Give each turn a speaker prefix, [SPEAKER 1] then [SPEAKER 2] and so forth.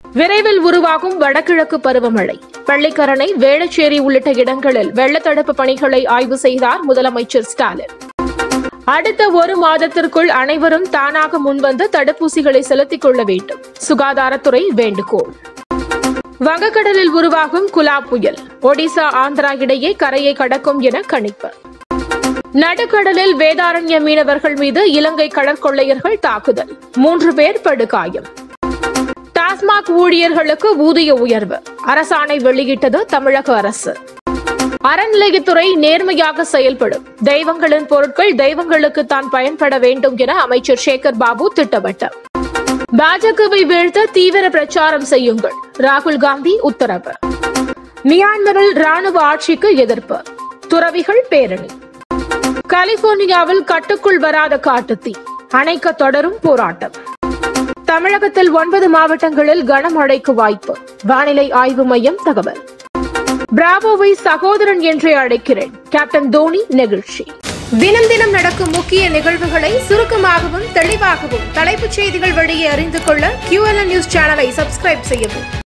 [SPEAKER 1] விரைவில் உருவாகும் வடகிழக்கு பருவமழை பள்ளிக்கரணை வேளச்சேரி உள்ளிட்ட இடங்களில் வெள்ளத்தடுப்பு பணிகளை ஆய்வு செய்தார் முதலமைச்சர் ஸ்டாலின் அடுத்த ஒரு மாதத்திற்குள் அனைவரும் தானாக முன்வந்து தடுப்பூசிகளை செலுத்திக் கொள்ள வேண்டும் சுகாதாரத்துறை வேண்டுகோள் வங்கக்கடலில் உருவாகும் குலா புயல் ஒடிசா ஆந்திரா இடையே கரையை கடக்கும் என கணிப்பு நடுக்கடலில் வேதாரண்ய மீனவர்கள் மீது இலங்கை கடற்கொள்ளையர்கள் தாக்குதல் மூன்று பேர் படுகாயம் டாஸ்மாக் ஊழியர்களுக்கு ஊதிய உயர்வு அரசாணை வெளியிட்டது தமிழக அரசு அறநிலையத்துறை நேர்மையாக செயல்படும் தெய்வங்களின் பொருட்கள் தெய்வங்களுக்கு தான் பயன்பட வேண்டும் என அமைச்சர் சேகர் பாபு திட்டவட்டம் பாஜகவை வீழ்த்த தீவிர பிரச்சாரம் செய்யுங்கள் ராகுல் காந்தி உத்தரவு மியான்மரில் ராணுவ ஆட்சிக்கு எதிர்ப்பு துறவிகள் பேரணி கலிபோர்னியாவில் கட்டுக்குள் வராத காட்டுத்தீ அணைக்க தொடரும் போராட்டம் தமிழகத்தில் ஒன்பது மாவட்டங்களில் கனமழைக்கு வாய்ப்பு வானிலை ஆய்வு மையம் தகவல் பிராவோவை சகோதரன் என்றே அழைக்கிறேன் கேப்டன் தோனி நெகிழ்ச்சி தினம் தினம் நடக்கும் முக்கிய நிகழ்வுகளை சுருக்கமாகவும் தெளிவாகவும் தலைப்புச் செய்திகள் வழியே அறிந்து கொள்ள QLN நியூஸ் சேனலை சப்ஸ்கிரைப் செய்யவும்